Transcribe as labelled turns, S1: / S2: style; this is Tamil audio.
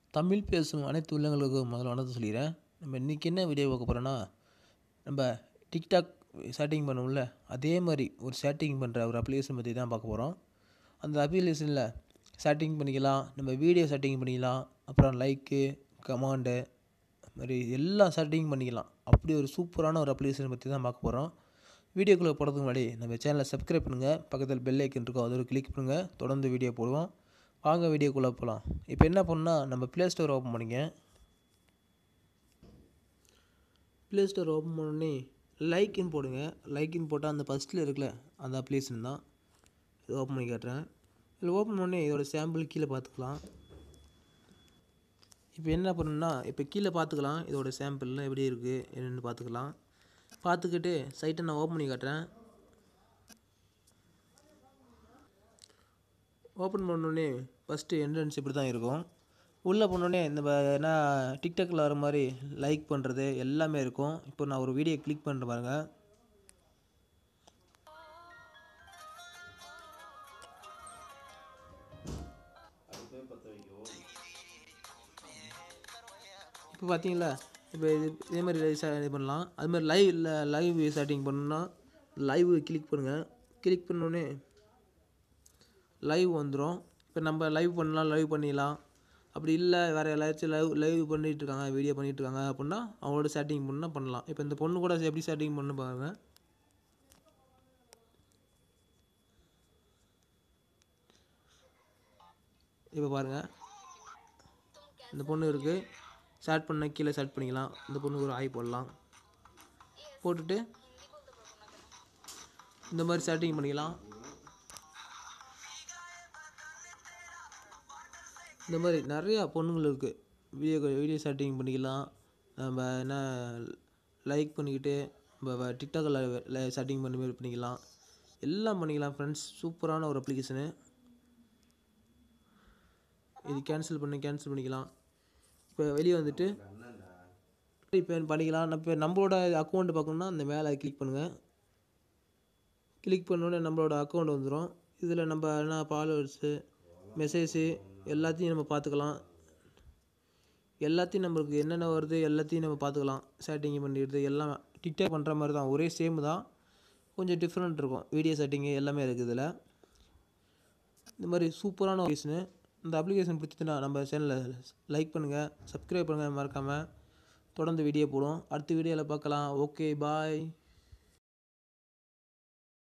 S1: தமிழ் பேசும் அனைத்து உள்ளங்களுக்கும் முதல்ல வணக்கம் சொல்லிக்கிறேன் நம்ம இன்றைக்கி என்ன வீடியோ பார்க்க போகிறோன்னா நம்ம டிக்டாக் செட்டிங் பண்ணுவோம்ல அதே மாதிரி ஒரு செட்டிங் பண்ணுற ஒரு அப்ளிகேஷன் பற்றி தான் பார்க்க போகிறோம் அந்த அப்ளிகேஷனில் செட்டிங் பண்ணிக்கலாம் நம்ம வீடியோ செட்டிங் பண்ணிக்கலாம் அப்புறம் லைக்கு கமாண்டு மாதிரி எல்லா செட்டிங் பண்ணிக்கலாம் அப்படி ஒரு சூப்பரான ஒரு அப்ளிகேஷன் பற்றி தான் பார்க்க போகிறோம் வீடியோக்குள்ளே போகிறதுக்கு முன்னாடி நம்ம சேனலை சப்ஸ்கிரைப் பண்ணுங்கள் பக்கத்தில் பெல் ஐக்கன் இருக்கும் அது ஒரு கிளிக் பண்ணுங்கள் தொடர்ந்து வீடியோ போடுவோம் வாங்க வீடியோக்குள்ளே போகலாம் இப்போ என்ன பண்ணால் நம்ம ப்ளே ஸ்டோர் ஓப்பன் பண்ணிங்க ப்ளே ஸ்டோர் ஓப்பன் பண்ணோடனே லைக்கின் போடுங்க லைக்கின் போட்டால் அந்த ஃபஸ்ட்டில் இருக்குல்ல அந்த அப்ளிகேஷன் தான் இது ஓப்பன் பண்ணி காட்டுறேன் இதில் ஓப்பன் பண்ணி இதோட சாம்பிள் கீழே பார்த்துக்கலாம் இப்போ என்ன பண்ணணும்னா இப்போ கீழே பார்த்துக்கலாம் இதோட சாம்பிள்லாம் எப்படி இருக்குது என்னென்னு பார்த்துக்கலாம் பார்த்துக்கிட்டு சைட்டை நான் ஓப்பன் பண்ணி காட்டுறேன் ஓப்பன் பண்ணோடனே ஃபஸ்ட்டு என்ட்ரன்ஸ் இப்படி தான் இருக்கும் உள்ளே போனோடனே இந்த ப- என்ன டிக்டாக்ல வர மாதிரி லைக் பண்ணுறது எல்லாமே இருக்கும் இப்போ நான் ஒரு வீடியோ கிளிக் பண்ணுற பாருங்க இப்போ பார்த்தீங்களா இப்போ இது இதே மாதிரி ச- இது பண்ணலாம் அது மாதிரி லைவ் இல்லை லைவ் செட்டிங் பண்ணணும்னா லைவ் கிளிக் பண்ணுங்கள் கிளிக் பண்ணோடனே லைவ் வந்துடும் இப்போ நம்ம லைவ் பண்ணலாம் லைவ் பண்ணிடலாம் அப்படி இல்லை வேறு யாராச்சும் லைவ் லைவ் பண்ணிட்டு இருக்காங்க வீடியோ பண்ணிட்டு இருக்காங்க அப்படின்னா அவங்களோட செட்டிங் பண்ணால் பண்ணலாம் இப்போ இந்த பொண்ணு கூட எப்படி செட்டிங் பண்ணு பாருங்க இப்போ பாருங்கள் இந்த பொண்ணு இருக்குது ஸ்டார்ட் பண்ண கீழே ஸ்டார்ட் பண்ணிக்கலாம் இந்த பொண்ணுக்கு ஒரு ஆய் போடலாம் போட்டுட்டு இந்த மாதிரி செட்டிங் பண்ணிக்கலாம் இந்த மாதிரி நிறையா பொண்ணுங்கள் இருக்குது வீடியோ வீடியோ செட்டிங் பண்ணிக்கலாம் நம்ம என்ன லைக் பண்ணிக்கிட்டு நம்ம டிக்டாக்கில் செட்டிங் பண்ணி மாதிரி பண்ணிக்கலாம் எல்லாம் பண்ணிக்கலாம் ஃப்ரெண்ட்ஸ் சூப்பரான ஒரு அப்ளிகேஷனு இது கேன்சல் பண்ணி கேன்சல் பண்ணிக்கலாம் இப்போ வெளியே வந்துட்டு இப்போ பண்ணிக்கலாம் இப்போ நம்மளோட அக்கௌண்ட் பார்க்கணுன்னா அந்த மேலே கிளிக் பண்ணுங்கள் கிளிக் பண்ணோடனே நம்மளோட அக்கௌண்ட் வந்துடும் இதில் நம்ம என்ன ஃபாலோவர்ஸு மெசேஜு எல்லாத்தையும் நம்ம பார்த்துக்கலாம் எல்லாத்தையும் நம்மளுக்கு என்னென்ன வருது எல்லாத்தையும் நம்ம பார்த்துக்கலாம் செட்டிங் பண்ணிடுறது எல்லாம் டிக்டாக் பண்ணுற மாதிரி தான் ஒரே சேம் தான் கொஞ்சம் டிஃப்ரெண்ட் இருக்கும் வீடியோ செட்டிங்கு எல்லாமே இருக்குது இதில் இந்த மாதிரி சூப்பரான அப்ளிகேஷனு இந்த அப்ளிகேஷன் பிடிச்சதுன்னா நம்ம சேனலை லைக் பண்ணுங்கள் சப்ஸ்கிரைப் பண்ணுங்கள் மறக்காமல் தொடர்ந்து வீடியோ போடுவோம் அடுத்த வீடியோவில் பார்க்கலாம் ஓகே பாய்